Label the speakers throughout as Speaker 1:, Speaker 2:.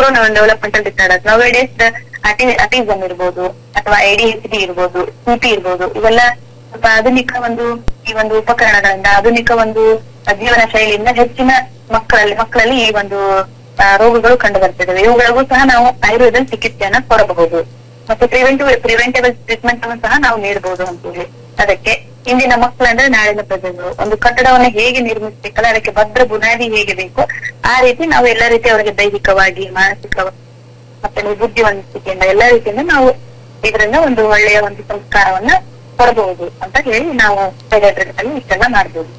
Speaker 1: development disorders ನಾವು ಡೇಸ್ ಅಟಿ ಅಟಿಸಮ್ ಇರ್ಬೋದು ಅಥವಾ ಡಿ ಇರ್ಬೋದು ಸಿಟಿ ಇರ್ಬೋದು ಇವೆಲ್ಲ ಸ್ವಲ್ಪ ಆಧುನಿಕ ಒಂದು ಈ ಒಂದು ಉಪಕರಣಗಳಿಂದ ಆಧುನಿಕ ಒಂದು ಜೀವನ ಶೈಲಿಯಿಂದ ಹೆಚ್ಚಿನ ಮಕ್ಕಳಲ್ಲಿ ಮಕ್ಕಳಲ್ಲಿ ಈ ಒಂದು ಆ, ರೋಗಗಳು ಕಂಡು ಬರ್ತಿದ್ದಾವೆ ಇವುಗಳಿಗೂ ಸಹ ನಾವು ಆಯುರ್ವೇದ ಚಿಕಿತ್ಸೆಯನ್ನ ಕೊಡಬಹುದು ಮತ್ತೆ ಪ್ರಿವೆಂಟಿವ್ ಪ್ರಿವೆಂಟೇಬಲ್ ಟ್ರೀಟ್ಮೆಂಟ್ ಅನ್ನು ಸಹ ನಾವು ನೀಡಬಹುದು ಅಂತೇಳಿ ಅದಕ್ಕೆ ಇಂದಿನ ಮಕ್ಕಳಂದ್ರೆ ನಾಳಿನ ಪ್ರಜೆಗಳು ಒಂದು ಕಟ್ಟಡವನ್ನ ಹೇಗೆ ನಿರ್ಮಿಸ್ಬೇಕಲ್ಲ ಅದಕ್ಕೆ ಭದ್ರ ಬುನಾದಿ ಹೇಗೆ ಬೇಕು ಆ ರೀತಿ ನಾವು ಎಲ್ಲ ರೀತಿ ಅವರಿಗೆ ದೈಹಿಕವಾಗಿ ಮಾನಸಿಕವಾಗಿ ಮತ್ತೆ ನೀವು ಬುದ್ಧಿವಂತಿಕೆಯಿಂದ ಎಲ್ಲ ರೀತಿಯಿಂದ ನಾವು ಇದರಿಂದ ಒಂದು ಒಳ್ಳೆಯ ಒಂದು ಸಂಸ್ಕಾರವನ್ನ ಕೊಡಬಹುದು ಅಂತ ಹೇಳಿ ನಾವು ಪೆಡಿಯಾಟ್ರಿಕ್ ಅಲ್ಲಿ ಇಷ್ಟೆಲ್ಲ ಮಾಡ್ಬೋದು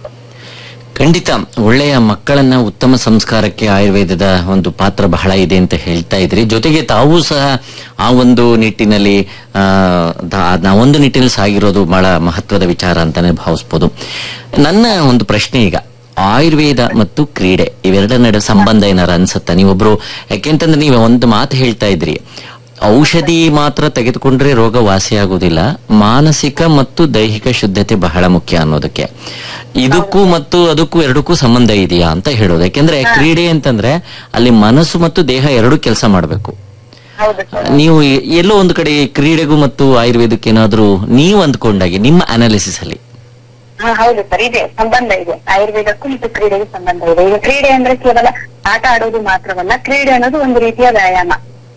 Speaker 2: ಖಂಡಿತ ಒಳ್ಳೆಯ ಮಕ್ಕಳನ್ನ ಉತ್ತಮ ಸಂಸ್ಕಾರಕ್ಕೆ ಆಯುರ್ವೇದದ ಒಂದು ಪಾತ್ರ ಬಹಳ ಇದೆ ಅಂತ ಹೇಳ್ತಾ ಇದ್ರಿ ಜೊತೆಗೆ ತಾವು ಸಹ ಆ ಒಂದು ನಿಟ್ಟಿನಲ್ಲಿ ಆ, ದ- ಆ ಒಂದು ನಿಟ್ಟಿನಲ್ಲಿ ಸಾಗಿರೋದು ಬಹಳ ಮಹತ್ವದ ವಿಚಾರ ಅಂತಾನೆ ಭಾವಿಸ್ಬೋದು ನನ್ನ ಒಂದು ಪ್ರಶ್ನೆ ಈಗ ಆಯುರ್ವೇದ ಮತ್ತು ಕ್ರೀಡೆ ಇವೆರಡರ ನಡುವೆ ಸಂಬಂಧ ಏನಾರ ಅನ್ಸುತ್ತಾ ನೀವೊಬ್ರು ಯಾಕೆಂತಂದ್ರೆ ನೀವು ಒಂದು ಮಾತು ಹೇಳ್ತಾ ಇದ್ರಿ ಔಷಧಿ ಮಾತ್ರ ತೆಗೆದುಕೊಂಡ್ರೆ ರೋಗ ವಾಸಿಯಾಗುವುದಿಲ್ಲ ಮಾನಸಿಕ ಮತ್ತು ದೈಹಿಕ ಶುದ್ಧತೆ ಬಹಳ ಮುಖ್ಯ ಅನ್ನೋದಕ್ಕೆ ಇದಕ್ಕೂ ಮತ್ತು ಅದಕ್ಕೂ ಎರಡಕ್ಕೂ ಸಂಬಂಧ ಇದೆಯಾ ಅಂತ ಹೇಳೋದು ಯಾಕೆಂದ್ರೆ ಕ್ರೀಡೆ ಅಂತಂದ್ರೆ ಅಲ್ಲಿ ಮನಸ್ಸು ಮತ್ತು ದೇಹ ಎರಡೂ ಕೆಲಸ ಮಾಡಬೇಕು
Speaker 1: ಹೌದು ಸರ್
Speaker 2: ನೀವು ಎ- ಎಲ್ಲೋ ಒಂದು ಕಡೆ ಕ್ರೀಡೆಗೂ ಮತ್ತು ಆಯುರ್ವೇದಕ್ಕೆ ಏನಾದ್ರೂ ನೀವು ಅಂದ್ಕೊಂಡಾಗೆ ನಿಮ್ಮ ಅನಾಲಿಸಿಸ್ ಅಲ್ಲಿ
Speaker 1: ಹಾ ಹೌದು ಸರ್ ಇದೆ ಸಂಬಂಧ ಇದೆ ಆಯುರ್ವೇದಕ್ಕೂ ಮತ್ತು ಕ್ರೀಡೆಗೂ ಸಂಬಂಧ ಇದೆ ಈಗ ಕ್ರೀಡೆ ಅಂದ್ರೆ ಕೇವಲ ಆಟ ಆಡೋದು ಮಾತ್ರವಲ್ಲ ಕ್ರೀಡೆ ಅನ್ನೋದು ಒಂದು ರೀತಿಯ ವ್ಯಾಯಾಮ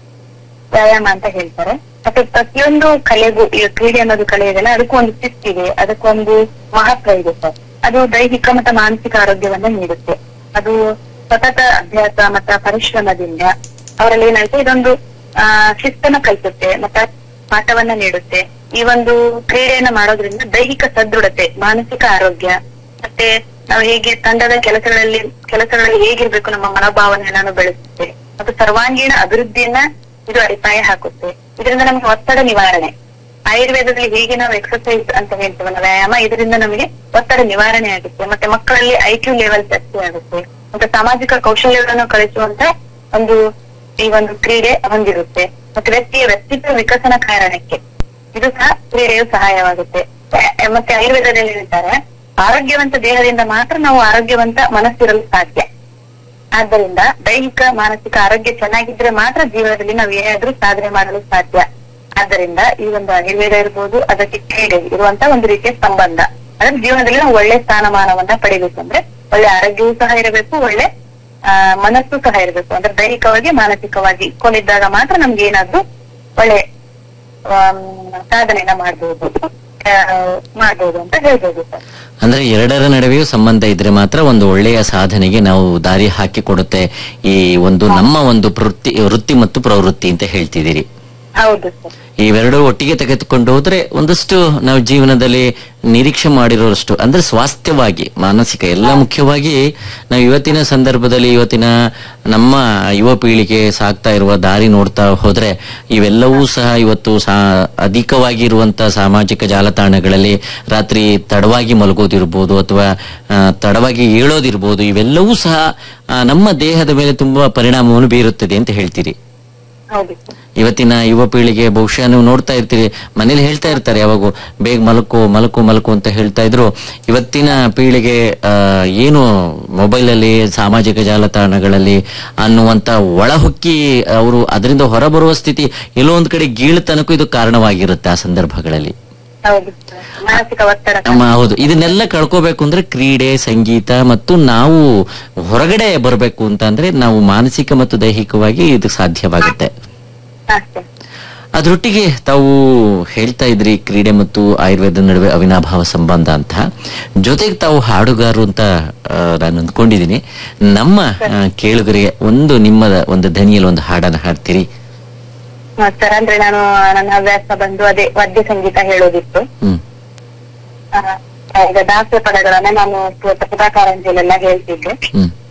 Speaker 1: ವ್ಯಾಯಾಮ ಅಂತ ಹೇಳ್ತಾರೆ ಮತ್ತೆ ಪ್ರತಿಯೊಂದು ಕಲೆಗೂ ಈಗ ಕ್ರೀಡೆ ಅನ್ನೋದು ಕಲೆ ಇದೆಯಲ್ಲ ಅದಕ್ಕೂ ಒಂದು ಶಿಸ್ತಿದೆ ಅದಕ್ಕೊಂದು ಮಹತ್ವ ಇದೆ ಸರ್ ಅದು ದೈಹಿಕ ಮತ್ತು ಮಾನಸಿಕ ಆರೋಗ್ಯವನ್ನ ನೀಡುತ್ತೆ ಅದು ಸತತ ಅಭ್ಯಾಸ ಮತ್ತು ಪರಿಶ್ರಮದಿಂದ ಅವರಲ್ಲಿ ಏನಾಗುತ್ತೆ ಇದೊಂದು ಆ ಶಿಸ್ತನ್ನ ಕಲಿಸುತ್ತೆ ಮತ್ತೆ ಪಾಠವನ್ನ ನೀಡುತ್ತೆ ಈ ಒಂದು ಕ್ರೀಡೆಯನ್ನ ಮಾಡೋದ್ರಿಂದ ದೈಹಿಕ ಸದೃಢತೆ ಮಾನಸಿಕ ಆರೋಗ್ಯ ಮತ್ತೆ ನಾವು ಹೇಗೆ ತಂಡದ ಕೆಲಸಗಳಲ್ಲಿ ಕೆಲಸಗಳಲ್ಲಿ ಹೇಗಿರ್ಬೇಕು ನಮ್ಮ ಮನೋಭಾವನೆಯನ್ನು ಬೆಳೆಸುತ್ತೆ ಮತ್ತು ಸರ್ವಾಂಗೀಣ ಅಭಿವೃದ್ಧಿಯನ್ನ ಇದು ಅಡಿಪಾಯ ಹಾಕುತ್ತೆ ಇದರಿಂದ ನಮಗೆ ಒತ್ತಡ ನಿವಾರಣೆ ಆಯುರ್ವೇದದಲ್ಲಿ ಹೇಗೆ ನಾವು ಎಕ್ಸರ್ಸೈಸ್ ಅಂತ ಹೇಳ್ತೀವಲ್ಲ ವ್ಯಾಯಾಮ ಇದರಿಂದ ನಮಗೆ ಒತ್ತಡ ನಿವಾರಣೆ ಆಗುತ್ತೆ ಮತ್ತೆ ಮಕ್ಕಳಲ್ಲಿ ಐಕ್ಯೂ ಲೆವೆಲ್ ಜಾಸ್ತಿ ಆಗುತ್ತೆ ಮತ್ತೆ ಸಾಮಾಜಿಕ ಕೌಶಲ್ಯಗಳನ್ನು ಕಲಿಸುವಂತ ಒಂದು ಈ ಒಂದು ಕ್ರೀಡೆ ಹೊಂದಿರುತ್ತೆ ಮತ್ತೆ ವ್ಯಕ್ತಿಯ ವ್ಯಕ್ತಿತ್ವ ವಿಕಸನ ಕಾರಣಕ್ಕೆ ಇದು ಸಹ ಕ್ರೀಡೆಯು ಸಹಾಯವಾಗುತ್ತೆ ಅಹ್ ಮತ್ತೆ ಆಯುರ್ವೇದದಲ್ಲಿ ಹೇಳ್ತಾರೆ ಆರೋಗ್ಯವಂತ ದೇಹದಿಂದ ಮಾತ್ರ ನಾವು ಆರೋಗ್ಯವಂತ ಮನಸ್ಸಿರಲು ಸಾಧ್ಯ ಆದ್ದರಿಂದ ದೈಹಿಕ ಮಾನಸಿಕ ಆರೋಗ್ಯ ಚೆನ್ನಾಗಿದ್ರೆ ಮಾತ್ರ ಜೀವನದಲ್ಲಿ ನಾವು ಏನಾದ್ರೂ ಸಾಧನೆ ಮಾಡಲು ಸಾಧ್ಯ ಆದ್ದರಿಂದ ಈ ಒಂದು ಆಯುರ್ವೇದ ಇರ್ಬೋದು ಅದಕ್ಕೆ ಕ್ರೀಡೆ ಇರುವಂತ ಒಂದು ರೀತಿಯ ಸಂಬಂಧ ಅಂದ್ರೆ ಜೀವನದಲ್ಲಿ ನಾವು ಒಳ್ಳೆ ಸ್ಥಾನಮಾನವನ್ನ ಪಡಿಬೇಕಂದ್ರೆ ಒಳ್ಳೆ ಆರೋಗ್ಯವೂ ಸಹ ಇರಬೇಕು ಒಳ್ಳೆ ಆ ಮನಸ್ಸು ಸಹ ಇರಬೇಕು ಅಂದ್ರೆ ದೈಹಿಕವಾಗಿ ಮಾನಸಿಕವಾಗಿ ಇಟ್ಕೊಂಡಿದ್ದಾಗ ಮಾತ್ರ ನಮ್ಗೆ ಏನಾದ್ರೂ ಒಳ್ಳೆ ಆಮ್, ಸಾಧನೆಯನ್ನ ಮಾಡ್ಬೋದು ಆ, ಮಾಡ್ಬೋದು ಅಂತ ಹೇಳ್ಬೋದು ಸರ್
Speaker 2: ಅಂದ್ರೆ ಎರಡರ ನಡುವೆಯೂ ಸಂಬಂಧ ಇದ್ರೆ ಮಾತ್ರ ಒಂದು ಒಳ್ಳೆಯ ಸಾಧನೆಗೆ ನಾವು ದಾರಿ ಹಾಕಿ ಕೊಡುತ್ತೆ ಈ ಒಂದು ನಮ್ಮ ಒಂದು ವೃತ್ತಿ ವೃತ್ತಿ ಮತ್ತು ಪ್ರವೃತ್ತಿ ಅಂತ ಹೇಳ್ತಿದ್ದೀರಿ
Speaker 1: ಹೌದು ಸರ್
Speaker 2: ಇವೆರಡು ಒಟ್ಟಿಗೆ ತೆಗೆದುಕೊಂಡು ಹೋದ್ರೆ ಒಂದಷ್ಟು ನಾವು ಜೀವನದಲ್ಲಿ ನಿರೀಕ್ಷೆ ಮಾಡಿರೋಷ್ಟು ಅಂದ್ರೆ ಸ್ವಾಸ್ಥ್ಯವಾಗಿ ಮಾನಸಿಕ ಎಲ್ಲ ಮುಖ್ಯವಾಗಿ ನಾವು ಇವತ್ತಿನ ಸಂದರ್ಭದಲ್ಲಿ ಇವತ್ತಿನ ನಮ್ಮ ಯುವ ಪೀಳಿಗೆ ಸಾಗ್ತಾ ಇರುವ ದಾರಿ ನೋಡ್ತಾ ಹೋದ್ರೆ ಇವೆಲ್ಲವೂ ಸಹ ಇವತ್ತು ಸಾ ಅಧಿಕವಾಗಿ ಇರುವಂತ ಸಾಮಾಜಿಕ ಜಾಲತಾಣಗಳಲ್ಲಿ ರಾತ್ರಿ ತಡವಾಗಿ ಮಲಗೋದಿರ್ಬೋದು ಅಥವಾ ಆ, ತಡವಾಗಿ ಏಳೋದಿರ್ಬೋದು ಇವೆಲ್ಲವೂ ಸಹ ಆ, ನಮ್ಮ ದೇಹದ ಮೇಲೆ ತುಂಬಾ ಪರಿಣಾಮವನ್ನು ಬೀರುತ್ತದೆ ಅಂತ ಹೇಳ್ತೀರಿ
Speaker 1: ಹೌದು ಸರ್
Speaker 2: ಇವತ್ತಿನ ಯುವ ಪೀಳಿಗೆ ಬಹುಶಃ ನೀವು ನೋಡ್ತಾ ಇರ್ತೀರಿ ಮನೇಲಿ ಹೇಳ್ತಾ ಇರ್ತಾರೆ ಯಾವಾಗೂ ಬೇಗ ಮಲಕು ಮಲಕು ಮಲಕು ಅಂತ ಹೇಳ್ತಾ ಇದ್ರು ಇವತ್ತಿನ ಪೀಳಿಗೆ ಆ, ಏನು ಮೊಬೈಲ್ ಅಲ್ಲಿ ಸಾಮಾಜಿಕ ಜಾಲತಾಣಗಳಲ್ಲಿ ಅನ್ನುವಂತ ಒಳಹೊಕ್ಕಿ ಅವರು ಅದರಿಂದ ಹೊರಬರುವ ಸ್ಥಿತಿ ಎಲ್ಲೋ ಒಂದ್ ಕಡೆ ಗೀಳ್ತನಕ್ಕೂ ಇದು ಕಾರಣವಾಗಿರುತ್ತೆ ಆ ಸಂದರ್ಭಗಳಲ್ಲಿ
Speaker 1: ಹೌದು ಸರ್ ಮಾನಸಿಕ ಒತ್ತಡ
Speaker 2: ನಮ್ಮ ಹೌದು ಇದನ್ನೆಲ್ಲ ಕಳ್ಕೋಬೇಕು ಅಂದ್ರೆ ಕ್ರೀಡೆ ಸಂಗೀತ ಮತ್ತು ನಾವು ಹೊರಗಡೆ ಬರಬೇಕು ಅಂತ ಅಂದ್ರೆ ನಾವು ಮಾನಸಿಕ ಮತ್ತು ದೈಹಿಕವಾಗಿ ಇದು ಸಾಧ್ಯವಾಗುತ್ತೆ
Speaker 1: ಹಾ ಸರ್
Speaker 2: ಅದರೊಟ್ಟಿಗೆ ತಾವು ಹೇಳ್ತಾ ಇದ್ರಿ ಕ್ರೀಡೆ ಮತ್ತು ಆಯುರ್ವೇದ ನಡುವೆ ಅವಿನಾಭಾವ ಸಂಬಂಧ ಅಂತ ಜೊತೆಗೆ ತಾವು ಹಾಡುಗಾರರು ಅಂತ ಆ, ನಾನು ಅಂದ್ಕೊಂಡಿದ್ದೀನಿ ನಮ್ಮ ಆ, ಕೇಳುಗರಿಗೆ ಒಂದು ನಿಮ್ಮದ ಒಂದು ದನಿಯಲ್ಲಿ ಒಂದು ಹಾಡನ್ನ ಹಾಡ್ತೀರಿ
Speaker 1: ಹಾ, ಸರ್ ಅಂದ್ರೆ ನಾನು ನನ್ನ ಹವ್ಯಾಸ ಬಂದು ಅದೇ ವಾದ್ಯ ಸಂಗೀತ ಹೇಳೋದಿತ್ತು
Speaker 2: ಹ್ಮ್
Speaker 1: ಆ, ಈಗ ದಾಸ್ಯ ಪದಗಳನ್ನ ನಾನು ಪುಟಾಕಾರಂಜಿಯಲ್ಲೆಲ್ಲ ಹೇಳ್ತಿದ್ದೆ
Speaker 2: ಹ್ಮ್